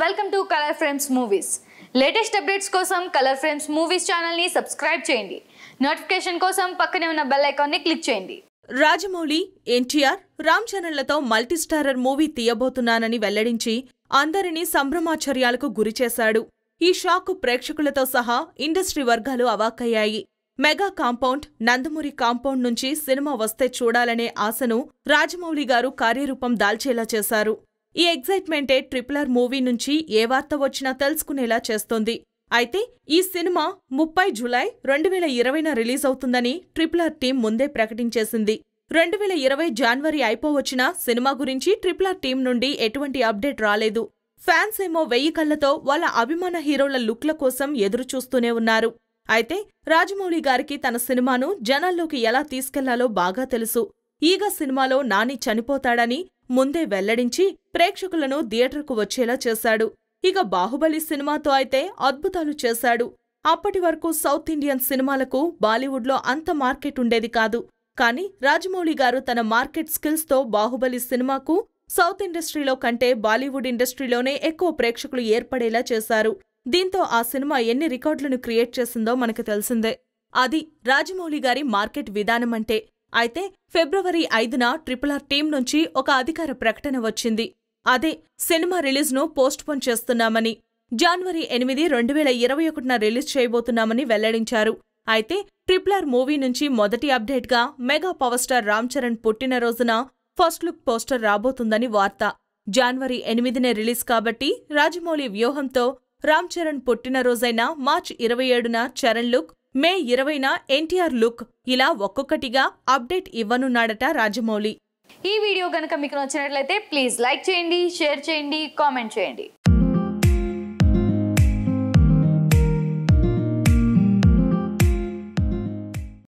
welcome to colour frames movies latest updates కోసం colour frames movies ఛానల్ని subscribe చేయండి notification కోసం పక్కనే ఉన్న బెల్ ఐకాన్ని క్లిక్ చేయండి రాజమౌళి ఎన్టీఆర్ రామ్ చరణ్లతో మల్టీస్టారర్ మూవీ తీయబోతున్నానని వెల్లడించి అందరినీ సంభ్రమాచర్యాలకు గురిచేశాడు ఈ షాక్ ప్రేక్షకులతో సహా ఇండస్ట్రీ వర్గాలు అవాక్కయ్యాయి మెగా కాంపౌండ్ నందమూరి కాంపౌండ్ నుంచి సినిమా వస్తే చూడాలనే ఆశను రాజమౌళి గారు కార్యరూపం దాల్చేలా చేశారు ఈ ఎగ్జైట్మెంటే ట్రిపుల్ ఆర్ మూవీ నుంచి ఏ వార్త వచ్చినా తెలుసుకునేలా చేస్తోంది అయితే ఈ సినిమా ముప్పై జులై రెండు వేల ఇరవైన రిలీజ్ అవుతుందని ట్రిపుల్ ఆర్ టీం ముందే ప్రకటించేసింది రెండు వేల ఇరవై జాన్వరి అయిపోవచ్చినా సినిమా గురించి ట్రిపుల్ ఆర్ టీం నుండి ఎటువంటి అప్డేట్ రాలేదు ఫ్యాన్స్ ఏమో వెయ్యి కళ్లతో వాళ్ళ అభిమాన హీరోల లుక్ల కోసం ఎదురు చూస్తూనే ఉన్నారు అయితే రాజమౌళి గారికి తన సినిమాను జనాల్లోకి ఎలా తీసుకెళ్లాలో బాగా తెలుసు ఈగ సినిమాలో నాని చనిపోతాడని ముందే వెల్లడించి ప్రేక్షకులను థియేటర్కు వచ్చేలా చేశాడు ఇక బాహుబలి సినిమాతో అయితే అద్భుతాలు చేశాడు అప్పటి వరకు సౌత్ ఇండియన్ సినిమాలకు బాలీవుడ్లో అంత మార్కెట్ ఉండేది కాదు కానీ రాజమౌళి గారు తన మార్కెట్ స్కిల్స్తో బాహుబలి సినిమాకు సౌత్ ఇండస్ట్రీలో కంటే బాలీవుడ్ ఇండస్ట్రీలోనే ఎక్కువ ప్రేక్షకులు ఏర్పడేలా చేశారు దీంతో ఆ సినిమా ఎన్ని రికార్డులను క్రియేట్ చేసిందో మనకు తెలిసిందే అది రాజమౌళి గారి మార్కెట్ విధానమంటే అయితే ఫిబ్రవరి ఐదున ట్రిపుల్ ఆర్ టీం నుంచి ఒక అధికార ప్రకటన వచ్చింది అదే సినిమా రిలీజ్ను పోస్ట్పోన్ చేస్తున్నామని జనవరి ఎనిమిది రెండు వేల ఇరవై ఒకటిన రిలీజ్ చేయబోతున్నామని వెల్లడించారు అయితే ట్రిపుల్ ఆర్ మూవీ నుంచి మొదటి అప్డేట్గా mega power star Ram Charan పుట్టినరోజున ఫస్ట్ లుక్ పోస్టర్ రాబోతుందని వార్త జనవరి ఎనిమిదినే రిలీజ్ కాబట్టి రాజమౌళి వ్యూహంతో రామ్ చరణ్ పుట్టినరోజైన మార్చ్ ఇరవై ఏడున చరణ్ లుక్ మే ఇరవైన ఎన్టీఆర్ లుక్ ఇలా ఒక్కొక్కటిగా అప్డేట్ ఇవ్వనున్నాడట రాజమౌళి ఈ వీడియో కనుక మీకు నచ్చినట్లయితే ప్లీజ్ లైక్ చేయండి షేర్ చేయండి కామెంట్ చేయండి